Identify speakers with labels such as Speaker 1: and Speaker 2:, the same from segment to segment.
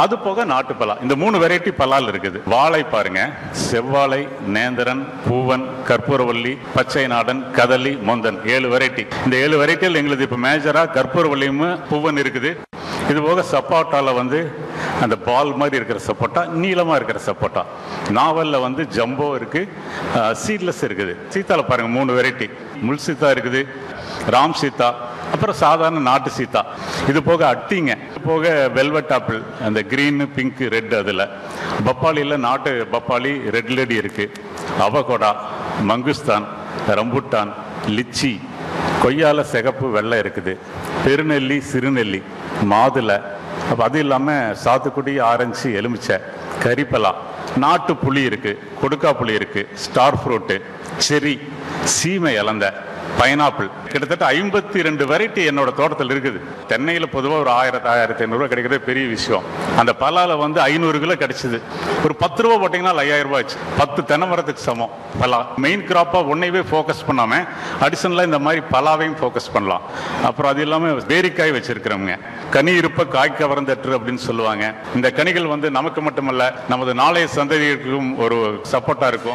Speaker 1: அது போக நாட்டு பலா இந்த மூணு வெரைட்டி பலால் இருக்குது வாழை பாருங்க செவ்வாழை நேந்திரன் பூவன் கற்பூரவல்லி பச்சை நாடன் கதலி மொந்தன் ஏழு வெரைட்டி இந்த ஏழு வெரைட்டியில் எங்களுக்கு இப்ப மேஜரா கற்பூரவல்லியும் பூவன் இருக்குது இது போக சப்போட்டால வந்து அந்த பால் மாதிரி இருக்கிற சப்போட்டா நீளமா இருக்கிற சப்போட்டா நாவல்ல வந்து ஜம்போ இருக்கு சீட்லெஸ் இருக்குது சீத்தால பாருங்க மூணு வெரைட்டி முள் சீத்தா இருக்குது ராம் சீதா அப்புறம் சாதாரண நாட்டு சீதா இது போக அட்டிங்க இது போக வெல்வெட் ஆப்பிள் அந்த கிரீன் பிங்க் ரெட் அதில் பப்பாளியில் நாட்டு பப்பாளி ரெட் லெடி இருக்கு அவகோடா மங்குஸ்தான் ரம்புட்டான் லிச்சி கொய்யால சிகப்பு வெள்ளை இருக்குது பெருநெல்லி சிறுநெல்லி மாதுளை அப்போ அது இல்லாமல் சாத்துக்குடி ஆரஞ்சு எலுமிச்சை கரிப்பலா நாட்டு புளி இருக்கு கொடுக்கா புளி இருக்கு ஸ்டார் ஃப்ரூட்டு செரி சீமை இலந்த பைனாப்பிள் கிட்டத்தட்ட ஐம்பத்தி ரெண்டு வெரைட்டி என்னோட தோட்டத்தில் இருக்குது தென்னையில் பொதுவாக ஒரு ஆயிரத்தி ஆயிரத்தி ஐநூறுரூவா கிடைக்கிறது பெரிய விஷயம் அந்த பலால வந்து ஐநூறு கிலோ கிடைச்சது ஒரு பத்து ரூபா போட்டிங்கன்னா ஐயாயிரம் ரூபாய் ஆச்சு பத்து தென்னை மரத்துக்கு சமம் பலா மெயின் கிராப்பாக ஒன்றையவே ஃபோக்கஸ் பண்ணாமல் அடிஷனலாக இந்த மாதிரி பலாவையும் ஃபோக்கஸ் பண்ணலாம் அப்புறம் அது இல்லாமல் பேரிக்காய் வச்சிருக்கிறவங்க கனி இருப்ப காய் கவர்ந்தற்று அப்படின்னு சொல்லுவாங்க இந்த கனிகள் வந்து நமக்கு மட்டுமல்ல நமது நாளைய சந்ததிகளுக்கும் ஒரு சப்போர்ட்டா இருக்கும்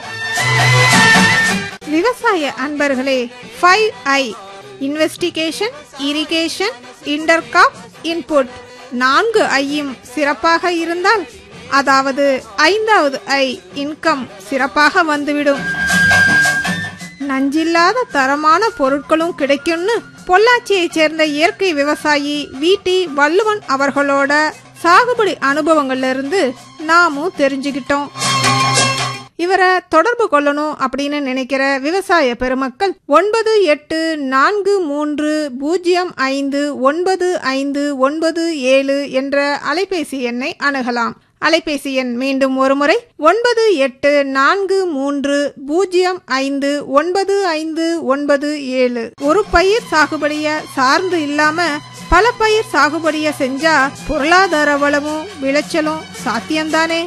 Speaker 2: விவசாய அன்பர்களே five I investigation irrigation intercrop input நான்கு ஐயும் சிறப்பாக இருந்தால் அதாவது ஐந்தாவது ஐ இன்கம் சிறப்பாக வந்துவிடும் நஞ்சில்லாத தரமான பொருட்களும் கிடைக்கும்னு பொள்ளாச்சியைச் சேர்ந்த இயற்கை விவசாயி விடி வள்ளுவன் அவர்களோட சாகுபடி அனுபவங்கள்ல இருந்து நாமும் தெரிஞ்சுக்கிட்டோம் இவரை தொடர்பு கொள்ளணும் அப்படின்னு நினைக்கிற விவசாய பெருமக்கள் ஒன்பது எட்டு நான்கு மூன்று பூஜ்ஜியம் ஐந்து ஒன்பது ஐந்து ஒன்பது ஏழு என்ற அலைபேசி எண்ணை அணுகலாம் அலைபேசி எண் மீண்டும் ஒருமுறை ஒன்பது எட்டு நான்கு மூன்று பூஜ்ஜியம் ஐந்து ஒன்பது ஐந்து ஒன்பது ஏழு ஒரு பயிர் சாகுபடிய சார்ந்து இல்லாம பல பயிர் சாகுபடிய செஞ்சா பொருளாதார வளமும் விளைச்சலும் சாத்தியம்தானே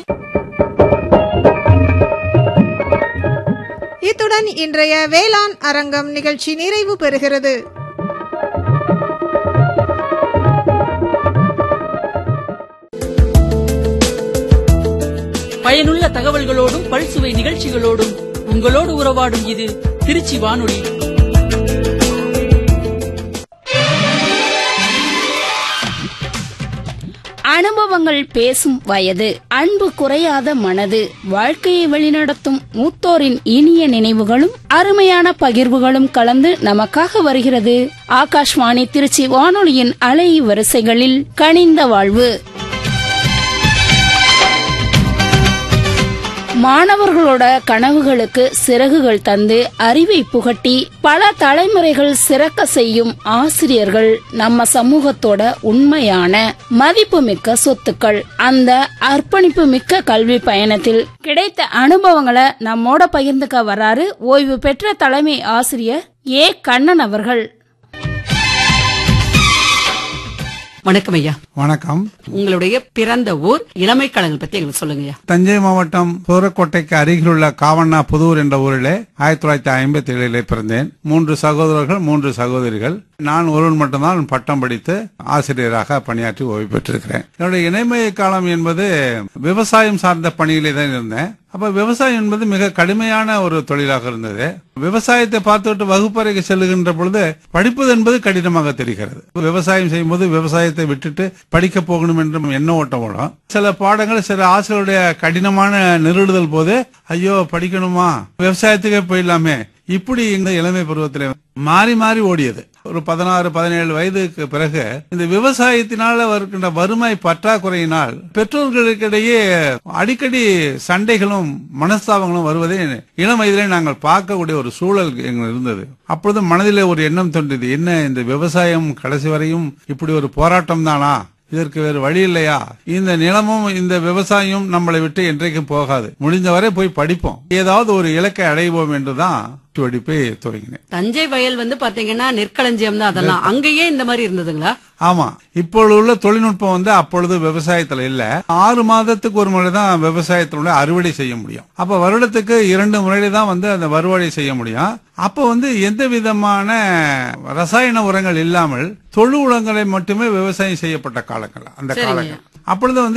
Speaker 2: இத்துடன் இன்றைய வேளாண் அரங்கம் நிகழ்ச்சி நிறைவு பெறுகிறது
Speaker 3: பயனுள்ள தகவல்களோடும் பல்சுவை நிகழ்ச்சிகளோடும் உங்களோடு உறவாடும் இது திருச்சி வானொலி
Speaker 4: அனுபவங்கள் பேசும் வயது அன்பு குறையாத மனது வாழ்க்கையை வழிநடத்தும் மூத்தோரின் இனிய நினைவுகளும் அருமையான பகிர்வுகளும் கலந்து நமக்காக வருகிறது ஆகாஷ்வாணி திருச்சி வானொலியின் அலை வரிசைகளில் கனிந்த வாழ்வு மாணவர்களோட கனவுகளுக்கு சிறகுகள் தந்து அறிவை புகட்டி பல தலைமுறைகள் சிறக்க செய்யும் ஆசிரியர்கள் நம்ம சமூகத்தோட உண்மையான மதிப்புமிக்க சொத்துக்கள் அந்த அர்ப்பணிப்பு மிக்க கல்வி பயணத்தில் கிடைத்த அனுபவங்களை நம்மோட பகிர்ந்துக்க வராரு ஓய்வு பெற்ற தலைமை ஆசிரியர் ஏ கண்ணன் அவர்கள்
Speaker 5: வணக்கம் ஐயா
Speaker 6: வணக்கம்
Speaker 5: உங்களுடைய பிறந்த ஊர் இளமை கழகம் பத்தி எங்களுக்கு சொல்லுங்க ஐயா
Speaker 6: தஞ்சை மாவட்டம் சூரக்கோட்டைக்கு அருகிலுள்ள காவண்ணா புதூர் என்ற ஊரிலே ஆயிரத்தி தொள்ளாயிரத்தி ஐம்பத்தி ஏழிலே பிறந்தேன் மூன்று சகோதரர்கள் மூன்று சகோதரிகள் நான் ஒருவன் மட்டும்தான் பட்டம் படித்து ஆசிரியராக பணியாற்றி ஓய்வு பெற்றிருக்கிறேன் என்னுடைய இணைமை காலம் என்பது விவசாயம் சார்ந்த பணியிலே தான் இருந்தேன் அப்ப விவசாயம் என்பது மிக கடுமையான ஒரு தொழிலாக இருந்தது விவசாயத்தை பார்த்துவிட்டு வகுப்பறைக்கு செல்லுகின்ற பொழுது படிப்பது என்பது கடினமாக தெரிகிறது விவசாயம் செய்யும்போது விவசாயத்தை விட்டுட்டு படிக்க போகணும் என்று எண்ண ஓட்டம் ஓடும் சில பாடங்கள் சில ஆசிரியருடைய கடினமான நிறுடுதல் போது ஐயோ படிக்கணுமா விவசாயத்துக்கே போயிடலாமே இப்படி இந்த இளமை பருவத்திலே மாறி மாறி ஓடியது ஒரு பதினாறு பதினேழு வயதுக்கு பிறகு இந்த விவசாயத்தினால வருகின்ற வறுமை பற்றாக்குறையினால் பெற்றோர்களுக்கிடையே அடிக்கடி சண்டைகளும் மனஸ்தாபங்களும் வருவதை இளம் வயதிலே நாங்கள் பார்க்கக்கூடிய ஒரு சூழல் எங்களுக்கு இருந்தது அப்பொழுது மனதிலே ஒரு எண்ணம் தோன்றியது என்ன இந்த விவசாயம் கடைசி வரையும் இப்படி ஒரு போராட்டம் தானா இதற்கு வேறு வழி இல்லையா இந்த நிலமும் இந்த விவசாயம் நம்மளை விட்டு என்றைக்கும் போகாது முடிந்தவரை போய் படிப்போம் ஏதாவது ஒரு இலக்கை அடைவோம் என்றுதான் வெடிப்பை துவங்கினேன்
Speaker 5: தஞ்சை வயல் வந்து பாத்தீங்கன்னா நெற்களஞ்சியம் தான் அதெல்லாம் அங்கேயே இந்த மாதிரி இருந்ததுங்களா
Speaker 6: ஆமா இப்பொழுது உள்ள தொழில்நுட்பம் வந்து அப்பொழுது விவசாயத்துல இல்ல ஆறு மாதத்துக்கு ஒரு முறை தான் விவசாயத்தினுடைய அறுவடை செய்ய முடியும் அப்ப வருடத்துக்கு இரண்டு முறையில தான் வந்து அந்த வருவாடை செய்ய முடியும் அப்ப வந்து எந்த விதமான ரசாயன உரங்கள் இல்லாமல் தொழு உரங்களை மட்டுமே விவசாயம் செய்யப்பட்ட காலங்கள் அந்த
Speaker 5: சரிங்க.
Speaker 6: காலங்கள் அப்பொழுது வந்து